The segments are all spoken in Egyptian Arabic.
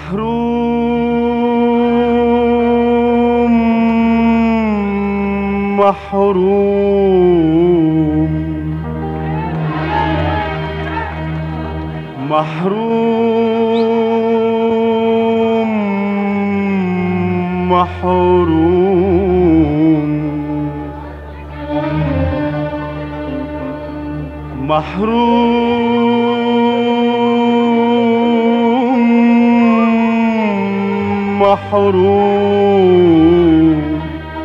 محروم محروم محروم محروم محروم محروم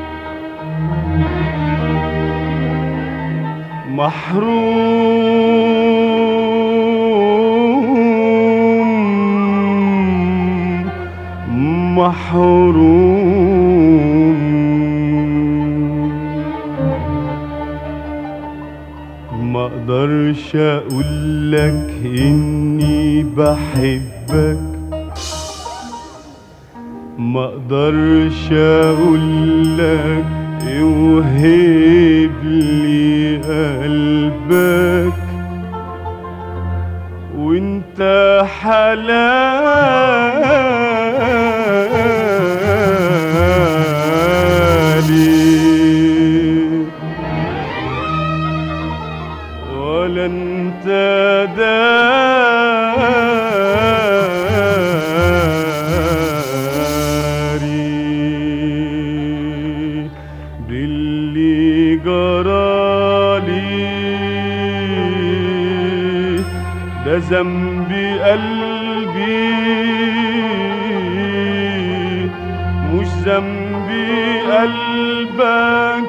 محروم محروم ما اقدرش اقول لك اني بحبك ما اقدرش اقول لك اوهب لي قلبك وانت حلالي ولا انت داري باللي جرالي ده ذنبي قلبي مش ذنبي قلبك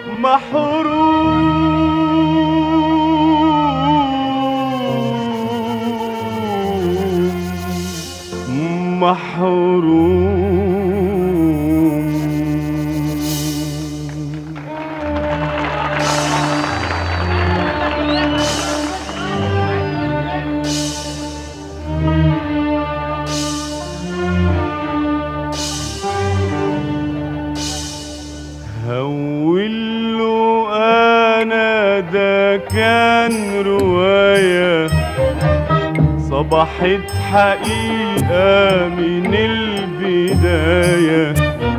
محروم محروم هوله انا ده كان روايه صبحت حقيقه من البدايه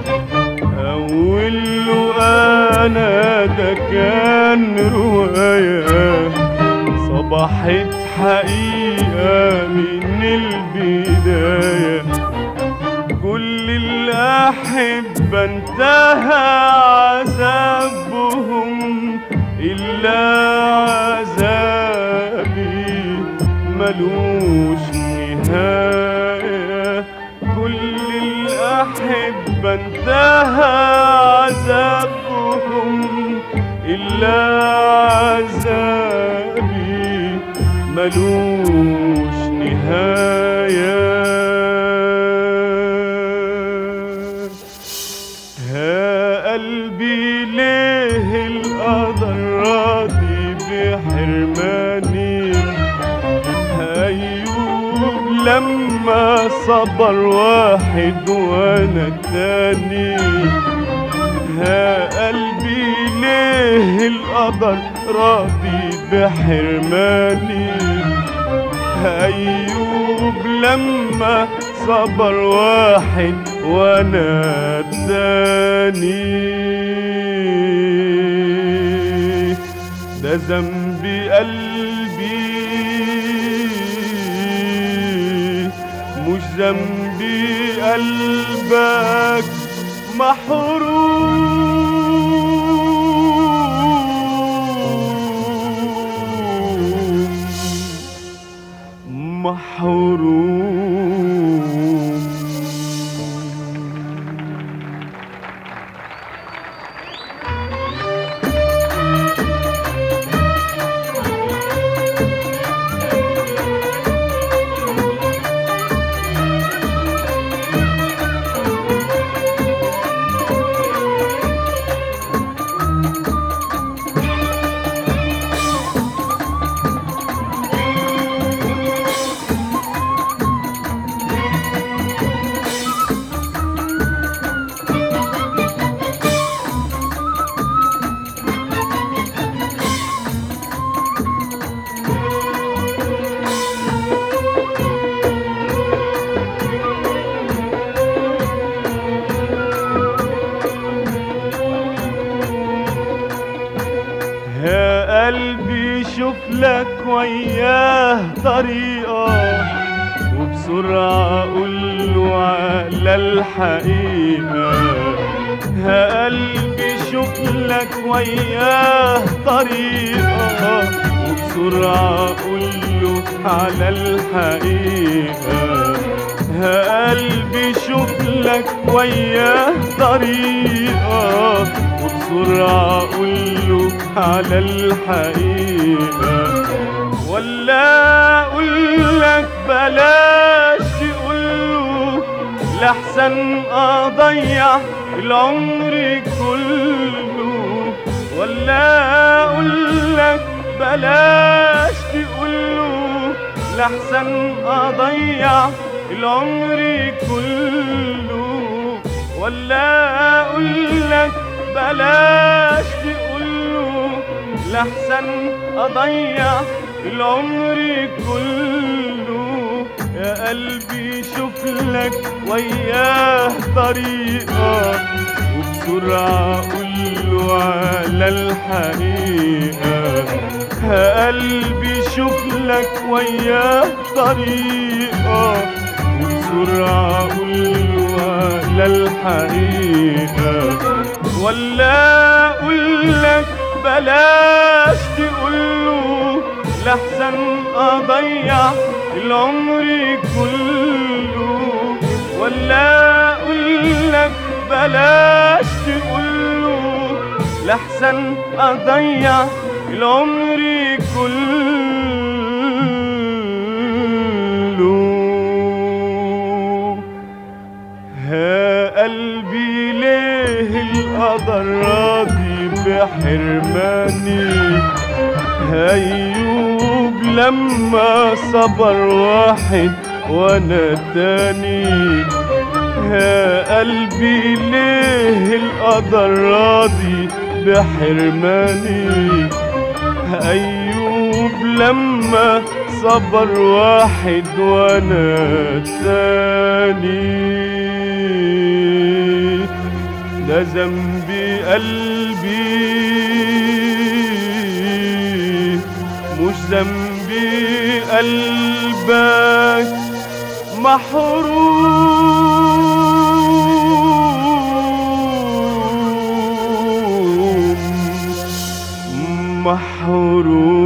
هوله انا ده كان روايه صبحت حقيقه من البدايه كل الأحبة انتهى عذابهم إلا عذابي ملوش نهاية كل الأحبة انتهى عذابهم إلا عذابي ملوش نهاية ها قلبي ليه القدر راضي بحرماني أيوب لما صبر واحد وانا التاني ها قلبي ليه القدر راضي بحرماني أيوب لما صبر واحد وانا التاني ده ذنبي قلبي مش ذنبي قلبك محروم محروم وياه طريقة وبسرعة قوله على الحقيقة ها قلبي شوف لك وياه طريقة وبسرعة قوله على الحقيقة ها قلبي شوف لك وياه طريقة وبسرعة قوله على الحقيقة ولا أقولك بلاش تقوله لحسن أضيع العمر كله ولا أقولك بلاش تقوله لحسن أضيع العمر كله ولا أقولك بلاش تقوله لحسن أضيع العمر كله يا قلبي شوف لك وياه طريقة وبسرعة قوله على الحقيقة يا قلبي شوف لك وياه طريقة وبسرعة قوله على الحقيقة ولا أقولك بلاش تقوله لحسن أضيع العمر كله ولا أقولك بلاش تقوله لحسن أضيع العمر كله ها قلبي ليه القدر راضي بحرماني هيوب لما صبر واحد وانا تاني يا قلبي ليه القدر راضي بحرماني أيوب لما صبر واحد وانا تاني ده ذنبي قلبي مش ذنبي قلبك محروم محروم